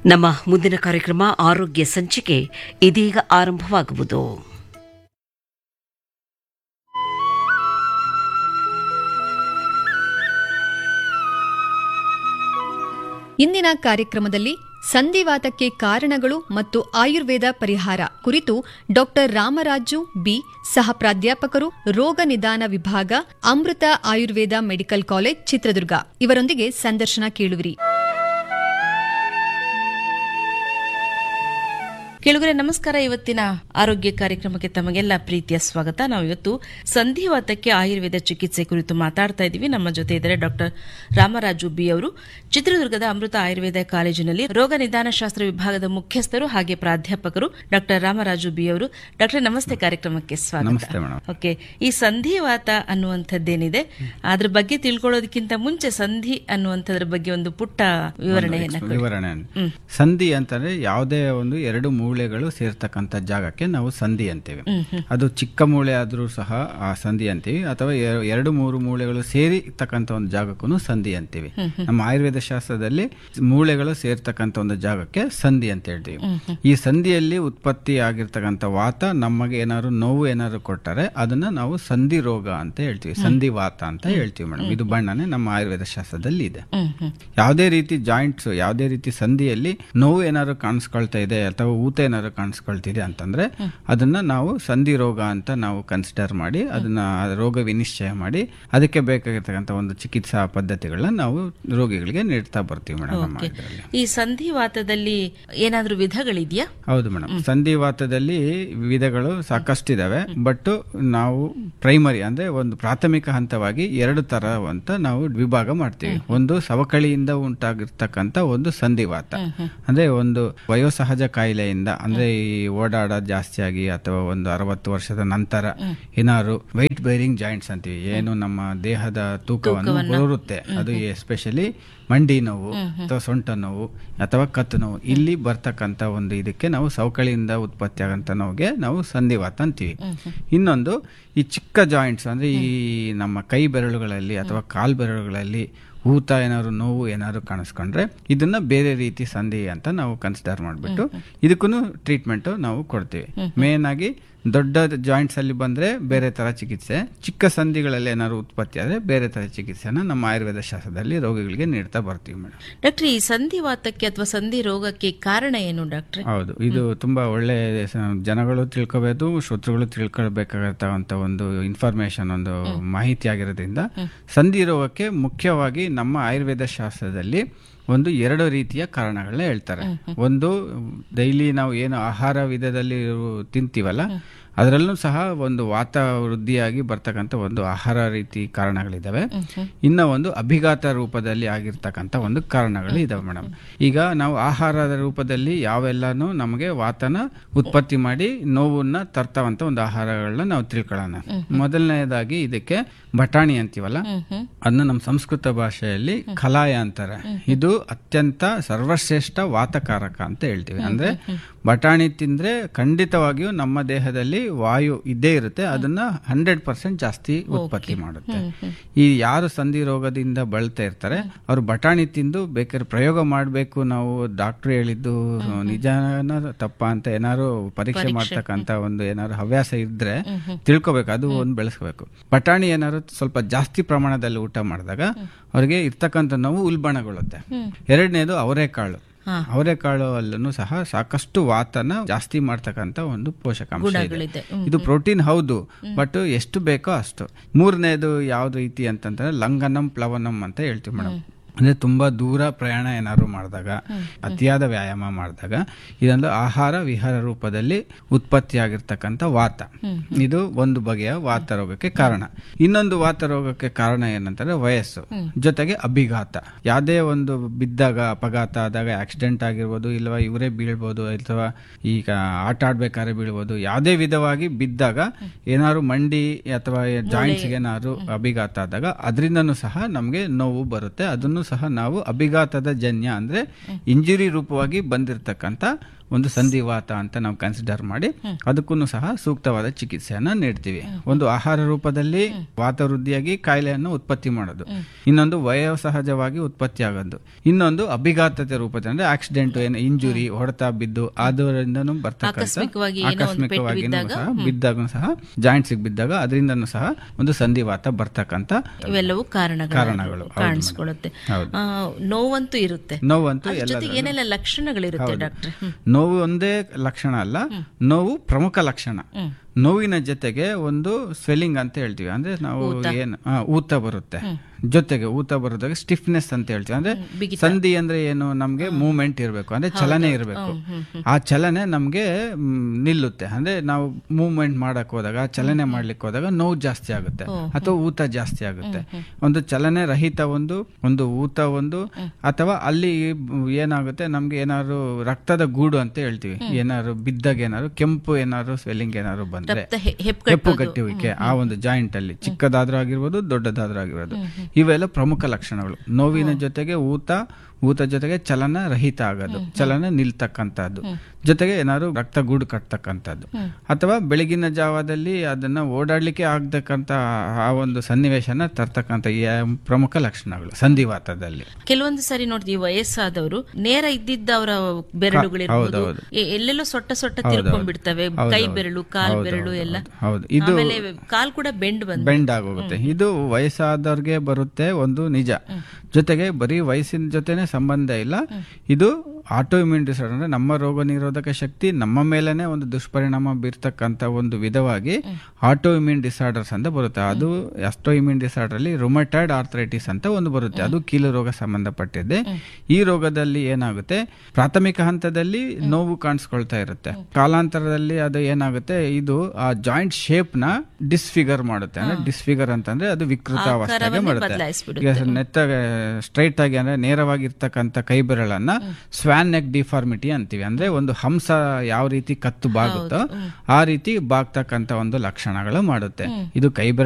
ನಮ್ಮ ಮುಂದಿನ ಕಾರ್ಯಕ್ರಮ ಆರೋಗ್ಯ ಸಂಚಿಕೆ ಇದೀಗ ಆರಂಭವಾಗುವುದು ಇಂದಿನ ಕಾರ್ಯಕ್ರಮದಲ್ಲಿ ಸಂಧಿವಾತಕ್ಕೆ ಕಾರಣಗಳು ಮತ್ತು ಆಯುರ್ವೇದ ಪರಿಹಾರ ಕುರಿತು ಡಾಕ್ಟರ್ ರಾಮರಾಜು ಬಿ ಸಹ ಪ್ರಾಧ್ಯಾಪಕರು ರೋಗ ನಿದಾನ ವಿಭಾಗ ಅಮೃತ ಆಯುರ್ವೇದ ಮೆಡಿಕಲ್ ಕಾಲೇಜ್ ಚಿತ್ರದುರ್ಗ ಇವರೊಂದಿಗೆ ಸಂದರ್ಶನ ಕೇಳುವಿರಿ ಕೇಳುಗರೆ ನಮಸ್ಕಾರ ಇವತ್ತಿನ ಆರೋಗ್ಯ ಕಾರ್ಯಕ್ರಮಕ್ಕೆ ತಮಗೆಲ್ಲ ಪ್ರೀತಿಯ ಸ್ವಾಗತ ನಾವು ಇವತ್ತು ಸಂಧಿವಾತಕ್ಕೆ ಆಯುರ್ವೇದ ಚಿಕಿತ್ಸೆ ಕುರಿತು ಮಾತಾಡ್ತಾ ಇದ್ದೀವಿ ನಮ್ಮ ಜೊತೆ ಇದ್ದಾರೆ ಡಾಕ್ಟರ್ ರಾಮರಾಜು ಬಿ ಅವರು ಚಿತ್ರದುರ್ಗದ ಅಮೃತ ಆಯುರ್ವೇದ ಕಾಲೇಜಿನಲ್ಲಿ ರೋಗ ನಿದಾನ ಶಾಸ್ತ್ರ ವಿಭಾಗದ ಮುಖ್ಯಸ್ಥರು ಹಾಗೆ ಪ್ರಾಧ್ಯಾಪಕರು ಡಾಕ್ಟರ್ ರಾಮರಾಜು ಬಿ ಅವರು ಡಾಕ್ಟರ್ ನಮಸ್ತೆ ಕಾರ್ಯಕ್ರಮಕ್ಕೆ ಸ್ವಾಗತ ನಮಸ್ತೆ ಮೇಡಮ್ ಓಕೆ ಈ ಸಂಧಿವಾತ ಅನ್ನುವಂಥದ್ದೇನಿದೆ ಅದ್ರ ಬಗ್ಗೆ ತಿಳ್ಕೊಳ್ಳೋದಕ್ಕಿಂತ ಮುಂಚೆ ಸಂಧಿ ಅನ್ನುವಂಥದ್ರ ಬಗ್ಗೆ ಒಂದು ಪುಟ್ಟ ವಿವರಣೆಯನ್ನ ಕೊಡಿ. ವಿವರಣೆ ಸಂಧಿ ಅಂತಂದ್ರೆ ಯಾವುದೇ ಒಂದು ಎರಡು ಮೂಳೆಗಳು ಸೇರ್ತಕ್ಕಂಥ ಜಾಗಕ್ಕೆ ನಾವು ಸಂಧಿ ಅಂತೀವಿ ಅದು ಚಿಕ್ಕ ಮೂಳೆ ಆದ್ರೂ ಸಹ ಆ ಸಂಧಿ ಅಂತೀವಿ ಅಥವಾ ಎ- ಎರಡು ಮೂರು ಮೂಳೆಗಳು ಸೇರಿರ್ತಕ್ಕಂಥ ಒಂದು ಜಾಗಕ್ಕೂ ಸಂಧಿ ಅಂತೀವಿ ನಮ್ಮ ಆಯುರ್ವೇದ ಶಾಸ್ತ್ರದಲ್ಲಿ ಮೂಳೆಗಳು ಸೇರ್ತಕ್ಕಂಥ ಒಂದು ಜಾಗಕ್ಕೆ ಸಂಧಿ ಅಂತ ಹೇಳ್ತೀವಿ ಈ ಸಂಧಿಯಲ್ಲಿ ಉತ್ಪತ್ತಿ ಆಗಿರ್ತಕ್ಕಂಥ ವಾತ ನಮಗೆ ಏನಾದ್ರು ನೋವು ಏನಾದ್ರು ಕೊಟ್ಟರೆ ಅದನ್ನ ನಾವು ಸಂಧಿ ರೋಗ ಅಂತ ಹೇಳ್ತೀವಿ ಸಂಧಿ ವಾತ ಅಂತ ಹೇಳ್ತೀವಿ ಮೇಡಮ್ ಇದು ಬಣ್ಣನೆ ನಮ್ಮ ಆಯುರ್ವೇದ ಶಾಸ್ತ್ರದಲ್ಲಿ ಇದೆ ಹ್ಮ್ ಹ್ಮ್ ಯಾವುದೇ ರೀತಿ ಜಾಯಿಂಟ್ಸ್ ಯಾವುದೇ ರೀತಿ ಸಂಧಿಯಲ್ಲಿ ನೋವು ಏನಾದ್ರು ಕಾಣಿಸ್ಕೊಳ್ತಾ ಇದೆ ಅಥವಾ ಊತ ಏನಾದ್ರು ಕಾಣಿಸ್ಕೊಳ್ತಿದೆ ಅಂತಂದ್ರೆ ಅದನ್ನ ನಾವು ಸಂಧಿ ರೋಗ ಅಂತ ನಾವು ಕನ್ಸಿಡರ್ ಮಾಡಿ ಅದನ್ನ ಆ ರೋಗ ವಿನಿಶ್ಚಯ ಮಾಡಿ ಅದಕ್ಕೆ ಬೇಕಾಗಿರ್ತಕ್ಕಂಥ ಒಂದು ಚಿಕಿತ್ಸಾ ಪದ್ಧತಿಗಳನ್ನ ನಾವು ರೋಗಿಗಳಿಗೆ ನೀಡ್ತಾ ಬರ್ತೀವಿ ಮೇಡಮ್ ನಮ್ಮ ಓಕೆ. ಇದರಲ್ಲಿ ಈ ಸಂಧಿವಾತದಲ್ಲಿ ಏನಾದ್ರೂ ವಿಧಗಳಿದೆಯಾ ಹೌದು ಮೇಡಮ್ ಸಂಧಿವಾತದಲ್ಲಿ ವಿಧಗಳು ಸಾಕಷ್ಟಿದಾವೆ ಬಟ್ ನಾವು ಪ್ರೈಮರಿ ಅಂದ್ರೆ ಒಂದು ಪ್ರಾಥಮಿಕ ಹಂತವಾಗಿ ಎರಡು ತರ ಅಂತ ನಾವು ವಿಭಾಗ ಮಾಡ್ತೀವಿ ಒಂದು ಸವಕಳಿಯಿಂದ ಉಂಟಾಗಿರ್ತಕ್ಕಂಥ ಒಂದು ಸಂಧಿವಾತ ಅಂದ್ರೆ ಒಂದು ವಯೋಸಹಜ ಕಾಯಿಲೆಯಿಂದ ಅಂದ್ರೆ ಈ ಓಡಾಡೋದು ಜಾಸ್ತಿ ಆಗಿ ಅಥವಾ ಒಂದು ಅರವತ್ತು ವರ್ಷದ ನಂತರ ಏನಾದ್ರು ವೈಟ್ ಬೇರಿಂಗ್ ಜಾಯಿಂಟ್ಸ್ ಅಂತೀವಿ ಏನು ನಮ್ಮ ದೇಹದ ತೂಕವನ್ನು ಹೊರುತ್ತೆ ಅದು ಎಸ್ಪೆಷಲಿ ಮಂಡಿ ನೋವು ಅಥವಾ ಸೊಂಟ ನೋವು ಅಥವಾ ಕತ್ತು ನೋವು ಇಲ್ಲಿ ಬರ್ತಕ್ಕಂಥ ಒಂದು ಇದಕ್ಕೆ ನಾವು ಸವಕಳಿಯಿಂದ ಉತ್ಪತ್ತಿ ಆಗಂತ ನೋವಿಗೆ ನಾವು ಸಂಧಿವಾತ ಅಂತೀವಿ ಇನ್ನೊಂದು ಈ ಚಿಕ್ಕ ಜಾಯಿಂಟ್ಸ್ ಅಂದ್ರೆ ಈ ನಮ್ಮ ಕೈ ಬೆರಳುಗಳಲ್ಲಿ ಅಥವಾ ಕಾಲ್ ಬೆರಳುಗಳಲ್ಲಿ ಊತ ಏನಾದ್ರು ನೋವು ಏನಾದ್ರು ಕಾಣಿಸ್ಕೊಂಡ್ರೆ ಇದನ್ನ ಬೇರೆ ರೀತಿ ಸಂಧಿ ಅಂತ ನಾವು ಕನ್ಸಿಡರ್ ಮಾಡಿಬಿಟ್ಟು ಇದಕ್ಕೂ ಟ್ರೀಟ್ಮೆಂಟ್ ನಾವು ಕೊಡ್ತೀವಿ ಮೇನ್ ಆಗಿ ದೊಡ್ಡ ಜಾಯಿಂಟ್ಸ್ ಅಲ್ಲಿ ಬಂದ್ರೆ ಬೇರೆ ತರ ಚಿಕಿತ್ಸೆ ಚಿಕ್ಕ ಸಂಧಿಗಳಲ್ಲಿ ಏನಾದ್ರು ಉತ್ಪತ್ತಿ ಆದ್ರೆ ಬೇರೆ ತರ ಚಿಕಿತ್ಸೆನ ನಮ್ಮ ಆಯುರ್ವೇದ ಶಾಸ್ತ್ರದಲ್ಲಿ ರೋಗಿಗಳಿಗೆ ನೀಡ್ತಾ ಬರ್ತೀವಿ ಮೇಡಮ್ ಡಾಕ್ಟರ್ ಈ ಸಂಧಿವಾತಕ್ಕೆ ಅಥವಾ ಸಂಧಿ ರೋಗಕ್ಕೆ ಕಾರಣ ಏನು ಡಾಕ್ಟ್ರೆ ಹೌದು ಇದು ತುಂಬಾ ಒಳ್ಳೆ ಸ- ಜನಗಳು ತಿಳ್ಕೋಬೇಕು ಶ್ರೋತೃಗಳು ತಿಳ್ಕೊಳ್ಬೇಕಾಗತ್ತ ಒಂದು ಇನ್ಫಾರ್ಮೇಶನ್ ಒಂದು ಮಾಹಿತಿ ಆಗಿರೋದ್ರಿಂದ ಸಂಧಿ ರೋಗಕ್ಕೆ ಮುಖ್ಯವಾಗಿ ನಮ್ಮ ಆಯುರ್ವೇದ ಶಾಸ್ತ್ರದಲ್ಲಿ ಒಂದು ಎರಡು ರೀತಿಯ ಕಾರಣಗಳನ್ನ ಹೇಳ್ತಾರೆ ಒಂದು ಡೈಲಿ ನಾವು ಏನು ಆಹಾರ ವಿಧದಲ್ಲಿ ಇರು- ತಿಂತೀವಲ್ಲ ಅದರಲ್ಲೂ ಸಹ ಒಂದು ವಾತ ವೃದ್ಧಿಯಾಗಿ ಬರ್ತಕ್ಕಂಥ ಒಂದು ಆಹಾರ ರೀತಿ ಕಾರಣಗಳಿದಾವೆ ಇನ್ನ ಒಂದು ಅಭಿಘಾತ ರೂಪದಲ್ಲಿ ಆಗಿರ್ತಕ್ಕಂಥ ಒಂದು ಕಾರಣಗಳು ಇದಾವೆ ಮೇಡಮ್ ಈಗ ನಾವು ಆಹಾರದ ರೂಪದಲ್ಲಿ ಯಾವೆಲ್ಲಾನು ನಮಗೆ ವಾತನ ಉತ್ಪತ್ತಿ ಮಾಡಿ ನೋವನ್ನ ತರ್ತಾವಂತ ಒಂದು ಆಹಾರಗಳನ್ನ ನಾವು ತಿಳ್ಕೊಳ್ಳೋಣ ಮೊದಲನೇದಾಗಿ ಇದಕ್ಕೆ ಬಟಾಣಿ ಅಂತೀವಲ್ಲ ಅದನ್ನ ನಮ್ಮ ಸಂಸ್ಕೃತ ಭಾಷೆಯಲ್ಲಿ ಕಲಾಯ ಅಂತಾರೆ ಇದು ಅತ್ಯಂತ ಸರ್ವಶ್ರೇಷ್ಠ ವಾತಕಾರಕ ಅಂತ ಹೇಳ್ತೀವಿ ಅಂದ್ರೆ ಬಟಾಣಿ ತಿಂದ್ರೆ ಖಂಡಿತವಾಗಿಯೂ ನಮ್ಮ ದೇಹದಲ್ಲಿ ವಾಯು ಇದ್ದೇ ಇರುತ್ತೆ ಅದನ್ನ ಹಂಡ್ರೆಡ್ ಪರ್ಸೆಂಟ್ ಜಾಸ್ತಿ ಉತ್ಪತ್ತಿ ಮಾಡುತ್ತೆ ಈ ಯಾರು ಸಂಧಿ ರೋಗದಿಂದ ಬಳಲ್ತಾ ಇರ್ತಾರೆ ಅವ್ರು ಬಟಾಣಿ ತಿಂದು ಬೇಕಾದ್ರೆ ಪ್ರಯೋಗ ಮಾಡಬೇಕು ನಾವು ಡಾಕ್ಟರ್ ಹೇಳಿದ್ದು ನಿಜಾನ ತಪ್ಪ ಅಂತ ಏನಾದ್ರು ಪರೀಕ್ಷೆ ಮಾಡ್ತಕ್ಕಂತ ಒಂದು ಏನಾದ್ರು ಹವ್ಯಾಸ ಇದ್ರೆ ತಿಳ್ಕೊಬೇಕು ಅದು ಒಂದು ಬೆಳೆಸ್ಕೋಬೇಕು ಬಟಾಣಿ ಏನಾದ್ರು ಸ್ವಲ್ಪ ಜಾಸ್ತಿ ಪ್ರಮಾಣದಲ್ಲಿ ಊಟ ಮಾಡಿದಾಗ ಅವ್ರಿಗೆ ಇರ್ತಕ್ಕಂಥ ನೋವು ಉಲ್ಬಣಗೊಳ್ಳುತ್ತೆ ಎರಡನೇದು ಅವರೆಕಾಳು ಅವರೆಕಾಳು ಅಲ್ಲೂ ಸಹ ಸಾಕಷ್ಟು ವಾತನ ಜಾಸ್ತಿ ಮಾಡ್ತಕ್ಕಂಥ ಒಂದು ಪೋಷಕಾಂಶ ಇದೆ ಗುಣಗಳಿದೆ. ಇದು ಪ್ರೋಟೀನ್ ಹೌದು ಬಟ್ ಎಷ್ಟು ಬೇಕೋ ಅಷ್ಟು ಮೂರನೇದು ಯಾವ್ದು ರೀತಿ ಅಂತಂದ್ರೆ ಲಂಗನಂ ಪ್ಲವನಂ ಅಂತ ಹೇಳ್ತೀವಿ ಮೇಡಮ್ ಅಂದ್ರೆ ತುಂಬಾ ದೂರ ಪ್ರಯಾಣ ಏನಾದ್ರು ಮಾಡಿದಾಗ ಅತಿಯಾದ ವ್ಯಾಯಾಮ ಮಾಡಿದಾಗ ಇದೊಂದು ಆಹಾರ ವಿಹಾರ ರೂಪದಲ್ಲಿ ಉತ್ಪತ್ತಿಯಾಗಿರ್ತಕ್ಕಂಥ ವಾತ ಇದು ಒಂದು ಬಗೆಯ ವಾತ ರೋಗಕ್ಕೆ ಕಾರಣ ಇನ್ನೊಂದು ವಾತ ರೋಗಕ್ಕೆ ಕಾರಣ ಏನಂತಂದ್ರೆ ವಯಸ್ಸು ಜೊತೆಗೆ ಅಭಿಘಾತ ಯಾವುದೇ ಒಂದು ಬಿದ್ದಾಗ ಅಪಘಾತ ಆದಾಗ ಆಕ್ಸಿಡೆಂಟ್ ಆಗಿರ್ಬೋದು ಇಲ್ವಾ ಇವರೇ ಬೀಳ್ಬೋದು ಅಥವಾ ಈಗ ಆಟ ಆಡ್ಬೇಕಾದ್ರೆ ಬೀಳ್ಬೋದು ಯಾವುದೇ ವಿಧವಾಗಿ ಬಿದ್ದಾಗ ಏನಾದ್ರು ಮಂಡಿ ಅಥವಾ ಜಾಯಿಂಟ್ಸ್ಗೆ ಏನಾದ್ರು ಅಭಿಘಾತ ಆದಾಗ ಅದರಿಂದನೂ ಸಹ ನಮಗೆ ನೋವು ಬರುತ್ತೆ ಅದನ್ನು ಸಹ ನಾವು ಅಭಿಘಾತದ ಜನ್ಯ ಅಂದ್ರೆ ಇಂಜುರಿ ರೂಪವಾಗಿ ಬಂದಿರತಕ್ಕಂತ ಒಂದು ಸಂಧಿವಾತ ಅಂತ ನಾವು ಕನ್ಸಿಡರ್ ಮಾಡಿ ಅದಕ್ಕೂ ಸಹ ಸೂಕ್ತವಾದ ಚಿಕಿತ್ಸೆಯನ್ನ ನೀಡ್ತೀವಿ ಒಂದು ಆಹಾರ ರೂಪದಲ್ಲಿ ವಾತ ವೃದ್ಧಿಯಾಗಿ ಕಾಯಿಲೆಯನ್ನು ಉತ್ಪತ್ತಿ ಮಾಡೋದು ಇನ್ನೊಂದು ವಯೋಸಹಜವಾಗಿ ಉತ್ಪತ್ತಿ ಆಗೋದು ಇನ್ನೊಂದು ಅಭಿಘಾತತೆ ರೂಪದಲ್ಲಿ ಅಂದ್ರೆ ಆಕ್ಸಿಡೆಂಟ್ ಏನು ಇಂಜುರಿ ಹೊಡೆತ ಬಿದ್ದು ಅದರಿಂದನೂ ಬರ್ತಕ್ಕಂಥ ಆಕಸ್ಮಿಕವಾಗಿ ಏನೋ ಒಂದು ಪೆಟ್ಟು ಆಕಸ್ಮಿಕವಾಗಿ ಬಿದ್ದಾಗ, ಸಹ ಬಿದ್ದಾಗ ಸಹ ಜಾಯಿಂಟ್ಸ್ ಬಿದ್ದಾಗ ಅದರಿಂದನೂ ಸಹ ಒಂದು ಸಂಧಿವಾತ ಬರ್ತಕ್ಕಂಥ ಇವೆಲ್ಲವೂ ಕಾರಣಗಳು ಕಾರಣಗಳು, ಹೌದು ಕಾಣಿಸ್ಕೊಳ್ಳುತ್ತೆ ಹೌದು. ಆ, ನೋವಂತೂ ಇರುತ್ತೆ ನೋವಂತೂ ಅದ್ರ ಜೊತೆಗೆ ಎಲ್ಲದರಲ್ಲೂ- ಏನೆಲ್ಲ ಲಕ್ಷಣಗಳಿರುತ್ತೆ ಹೌದು. ಡಾಕ್ಟ್ರೆ ಹ್ಮ್. ನೋವು ಒಂದೇ ಲಕ್ಷಣ ಅಲ್ಲ ನೋವು ಪ್ರಮುಖ ಲಕ್ಷಣ ನೋವಿನ ಜೊತೆಗೆ ಒಂದು ಸ್ವೆಲ್ಲಿಂಗ್ ಅಂತ ಹೇಳ್ತೀವಿ ಅಂದ್ರೆ ನಾವು ಏನು ಆ, ಊತ ಬರುತ್ತೆ ಜೊತೆಗೆ ಊತ ಬರೋದಾಗ ಸ್ಟಿಫ್ನೆಸ್ ಅಂತ ಹೇಳ್ತೀವಿ ಅಂದ್ರೆ ಸಂಧಿ ಅಂದ್ರೆ ಏನು ನಮ್ಗೆ ಮೂವ್ಮೆಂಟ್ ಇರಬೇಕು ಅಂದ್ರೆ ಚಲನೆ ಇರಬೇಕು ಆ ಚಲನೆ ನಮ್ಗೆ ಮ್, ನಿಲ್ಲುತ್ತೆ ಅಂದ್ರೆ ನಾವು ಮೂವ್ಮೆಂಟ್ ಮಾಡಕ್ ಹೋದಾಗ ಚಲನೆ ಮಾಡ್ಲಿಕ್ಕೆ ಹೋದಾಗ ನೋವು ಜಾಸ್ತಿ ಆಗುತ್ತೆ ಅಥವಾ ಊತ ಜಾಸ್ತಿ ಆಗುತ್ತೆ ಒಂದು ಚಲನೆ ರಹಿತ ಒಂದು ಒಂದು ಊತ ಒಂದು ಅಥವಾ ಅಲ್ಲಿ ಏನಾಗುತ್ತೆ ನಮ್ಗೆ ಏನಾದ್ರು ರಕ್ತದ ಗೂಡು ಅಂತ ಹೇಳ್ತೀವಿ ಏನಾದ್ರು ಬಿದ್ದಾಗ ಏನಾದ್ರು ಕೆಂಪು ಏನಾದ್ರು ಸ್ವೆಲ್ಲಿಂಗ್ ಏನಾದ್ರು ಬಂದ್ರೆ ರಕ್ತ ಹೆ- ಹೆಪ್ಪುಗಟ್ಟೋದು. ಹೆಪ್ಪು ಕಟ್ಟುವಿಕೆ ಆ ಒಂದು ಜಾಯಿಂಟ್ ಅಲ್ಲಿ ಚಿಕ್ಕದಾದ್ರೂ ಆಗಿರ್ಬೋದು ದೊಡ್ಡದಾದ್ರೂ ಆಗಿರ್ಬೋದು ಇವೆಲ್ಲ ಪ್ರಮುಖ ಲಕ್ಷಣಗಳು ನೋವಿನ ಜೊತೆಗೆ ಊತ ಊತ ಜೊತೆಗೆ ಚಲನ ರಹಿತ ಆಗೋದು ಚಲನ ನಿಲ್ತಕ್ಕಂಥದ್ದು ಜೊತೆಗೆ ಏನಾದ್ರು ರಕ್ತ ಗೂಡು ಕಟ್ತಕ್ಕಂಥದ್ದು ಅಥವಾ ಬೆಳಗಿನ ಜಾವದಲ್ಲಿ ಅದನ್ನ ಓಡಾಡ್ಲಿಕ್ಕೆ ಆಗ್ತಕ್ಕಂತ ಆ ಒಂದು ಸನ್ನಿವೇಶನ ತರ್ತಕ್ಕಂಥ ಈ ಪ್ರಮುಖ ಲಕ್ಷಣಗಳು ಸಂಧಿವಾತದಲ್ಲಿ ಕೆಲವೊಂದು ಸರಿ ನೋಡ್ತೀವಿ ವಯಸ್ಸಾದವರು ನೇರ ಇದ್ದಿದ್ದ ಅವರ ಬೆರಳುಗಳಿರ್ಬೋದು ಹೌದೌದು. ಎ- ಎಲ್ಲೆಲ್ಲೋ ಸೊಟ್ಟ ಸೊಟ್ಟ ಹೌದೌದು. ತಿರ್ಕೊಂಡ್ಬಿಡ್ತವೆ ಕೈ ಹೌದೌದು. ಬೆರಳು ಕಾಲ್ ಹೌದು, ಬೆರಳು ಹೌದು, ಎಲ್ಲ ಹೌದು. ಇದು ಆಮೇಲೆ ಕಾಲ್ ಕೂಡ ಬೆಂಡ್ ಬಂದು ಬೆಂಡ್ ಆಗೋಗುತ್ತೆ ಇದು ವಯಸ್ಸಾದವ್ರಿಗೆ ಬರುತ್ತೆ ಒಂದು ನಿಜ ಜೊತೆಗೆ ಬರೀ ವಯಸ್ಸಿನ ಜೊತೆನೆ ಸಂಬಂಧ ಇಲ್ಲ ಇದು ಆಟೋ ಇಮ್ಯೂನ್ ಡಿಸಾರ್ಡರ್ ಅಂದ್ರೆ ನಮ್ಮ ರೋಗ ನಿರೋಧಕ ಶಕ್ತಿ ನಮ್ಮ ಮೇಲೇನೆ ಒಂದು ದುಷ್ಪರಿಣಾಮ ಬೀರ್ತಕ್ಕಂಥ ಒಂದು ವಿಧವಾಗಿ ಆಟೋ ಇಮ್ಯೂನ್ ಡಿಸಾರ್ಡರ್ಸ್ ಅಂತ ಬರುತ್ತೆ ಅದು ಅಸ್ಟೋ ಇಮ್ಯೂನ್ ಡಿಸಾರ್ಡರ್ ಅಲ್ಲಿ ರೊಮಟೈಡ್ ಆರ್ಥರೈಟಿಸ್ ಅಂತ ಒಂದು ಬರುತ್ತೆ ಅದು ಕೀಲು ರೋಗ ಸಂಬಂಧಪಟ್ಟಿದೆ ಈ ರೋಗದಲ್ಲಿ ಏನಾಗುತ್ತೆ ಪ್ರಾಥಮಿಕ ಹಂತದಲ್ಲಿ ನೋವು ಕಾಣಿಸ್ಕೊಳ್ತಾ ಇರುತ್ತೆ ಕಾಲಾಂತರದಲ್ಲಿ ಅದು ಏನಾಗುತ್ತೆ ಇದು ಆ ಜಾಯಿಂಟ್ ಶೇಪ್ ನ ಡಿಸ್ಫಿಗರ್ ಮಾಡುತ್ತೆ ಅಂದ್ರೆ ಡಿಸ್ಫಿಗರ್ ಅಂತಂದ್ರೆ ಅದು ವಿಕೃತ ಅವಸ್ಥೆಗೆ ಆಕಾರವನ್ನೇ ಮಾಡುತ್ತೆ ಬದಲಾಯಿಸ್ಬಿಡುತ್ತೆ. ಈಗ ನೆತ್ತ ಸ್ಟ್ರೈಟ್ ಆಗಿ ಅಂದ್ರೆ ನೇರವಾಗಿರ್ತಕ್ಕಂಥ ಕೈ ಬೆರಳನ್ನ ಸ್ವಾನ್ ನೆಕ್ ಡಿಫಾರ್ಮಿಟಿ ಅಂತೀವಿ ಅಂದ್ರೆ ಒಂದು ಹಂಸ ಯಾವ ರೀತಿ ಕತ್ತು ಬಾಗುತ್ತೋ ಆ ರೀತಿ ಬಾಗ್ತಕ್ಕಂಥ ಒಂದು ಲಕ್ಷಣಗಳು ಮಾಡುತ್ತೆ ಇದು ಕೈ ಬೆರಳು